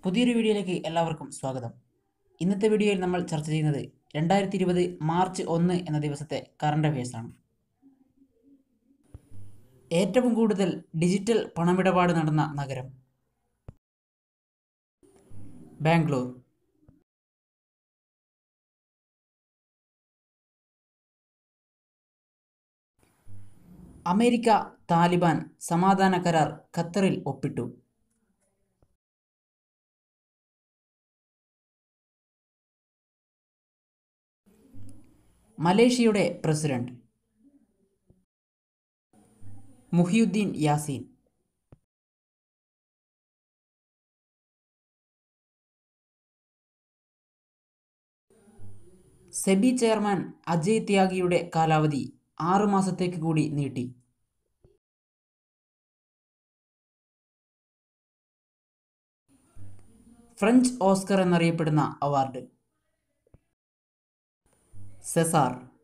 പുതിയൊരു വീഡിയോയിലേക്ക് എല്ലാവർക്കും സ്വാഗതം ഇന്നത്തെ വീഡിയോയിൽ നമ്മൾ ചർച്ച ചെയ്യുന്നത് രണ്ടായിരത്തി ഇരുപത് മാർച്ച് ഒന്ന് എന്ന ദിവസത്തെ കറണ്ട് അഫയേഴ്സാണ് ഏറ്റവും കൂടുതൽ ഡിജിറ്റൽ പണമിടപാട് നടന്ന നഗരം ബാംഗ്ലൂർ അമേരിക്ക താലിബാൻ സമാധാന കരാർ ഖത്തറിൽ ഒപ്പിട്ടു മലേഷ്യയുടെ president Muhyiddin Yassin SEBI chairman Ajay ത്യാഗിയുടെ കാലാവധി ആറു മാസത്തേക്ക് കൂടി നീട്ടി ഫ്രഞ്ച് ഓസ്കർ എന്നറിയപ്പെടുന്ന അവാർഡ് സെസാർ